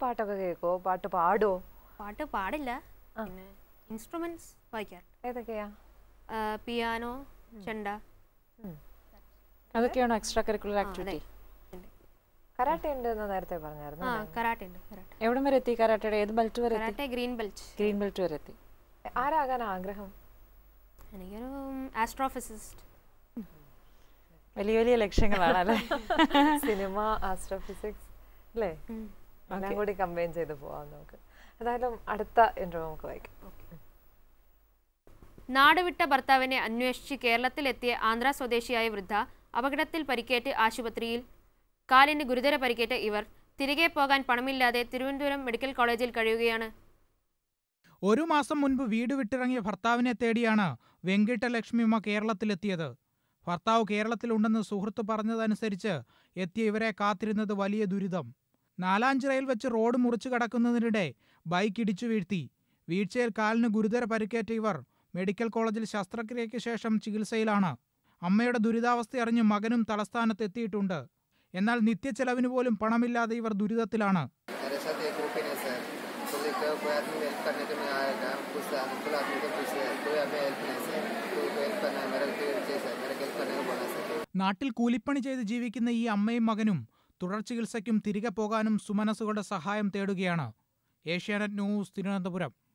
പാട്ടൊക്കെ കേൾക്കോ പാട്ട് പാടോ പാട്ട് പാടില്ല പിന്നെ ഇൻസ്ട്രുമെന്റ്സ് വായിക്കാറുണ്ട് ഏതൊക്കെയാ പിയാനോ ചെണ്ട അതൊക്കെയാണോ എക്സ്ട്രാ കരിക്കുലർ ആക്ടിവിറ്റി ഉണ്ട്. കരാട്ടെ ഉണ്ട് എന്ന് നേരത്തെ പറഞ്ഞായിരുന്നു ആ കരാട്ടെ ഉണ്ട് കരാട്ടെ എവിടം വരെ എത്തി കരാട്ടയുടെ ഏത് ബെൽറ്റ് വരെ എത്തി karate green belt green belt വരെ എത്തി ആരാകാൻ ആഗ്രഹം എനിക്കൊരു ആസ്ട്രോഫിസിസ്റ്റ് വലിയ വലിയ ലക്ഷ്യങ്ങളാണ് അല്ലേ സിനിമ ആസ്ട്രോഫിസിക്സ് അല്ലേ എല്ലാം കൂടി കമ്പൈൻ ചെയ്ത് പോവാം നമുക്ക് ഏതായാലും അടുത്ത ഇന്റർവ്യൂ നമുക്ക് വായിക്കാം നാടുവിട്ട ഭർത്താവിനെ അന്വേഷിച്ച് കേരളത്തിലെത്തിയ ആന്ധ്ര സ്വദേശിയായ വൃദ്ധ അപകടത്തിൽ പരിക്കേറ്റ് ആശുപത്രിയിൽ കാലിന് ഗുരുതര പരിക്കേറ്റ ഇവർ തിരികെ പോകാൻ പണമില്ലാതെ തിരുവനന്തപുരം മെഡിക്കൽ കോളേജിൽ കഴിയുകയാണ് ഒരു മാസം മുൻപ് വീട് വിട്ടിറങ്ങിയ ഭർത്താവിനെ തേടിയാണ് വെങ്കിട്ടലക്ഷ്മിയമ്മ കേരളത്തിലെത്തിയത് ഭർത്താവ് കേരളത്തിലുണ്ടെന്ന് സുഹൃത്ത് പറഞ്ഞതനുസരിച്ച് എത്തിയ ഇവരെ കാത്തിരുന്നത് വലിയ ദുരിതം നാലാഞ്ചിറയിൽ വെച്ച് റോഡ് മുറിച്ചു കടക്കുന്നതിനിടെ ബൈക്ക് ഇടിച്ചു വീഴ്ത്തി വീഴ്ചയിൽ കാലിന് ഗുരുതര പരിക്കേറ്റ ഇവർ മെഡിക്കൽ കോളേജിൽ ശസ്ത്രക്രിയയ്ക്ക് ശേഷം ചികിത്സയിലാണ് അമ്മയുടെ ദുരിതാവസ്ഥ അറിഞ്ഞ് മകനും തലസ്ഥാനത്ത് എത്തിയിട്ടുണ്ട് എന്നാൽ നിത്യച്ചെലവിന് പോലും പണമില്ലാതെ ഇവർ ദുരിതത്തിലാണ് मेरे साथ एक ग्रुप ही नहीं सर तो लेकर कोई आदमी हेल्प करने के मैं आया था कुछ अंकुल आदमी को पूछे कोई हमें हेल्प नहीं सर कोई हेल्प करना है मेरा चाहिए सर मेरा हेल्प करने को बोला सर നാട്ടിൽ കൂലിപ്പണി ചെയ്ത് ജീവിക്കുന്ന ഈ അമ്മയും മകനും തുടർ ചികിത്സയ്ക്കും തിരികെ പോകാനും സുമനസുകളുടെ സഹായം തേടുകയാണ് ഏഷ്യാനെറ്റ് ന്യൂസ് തിരുവനന്തപുരം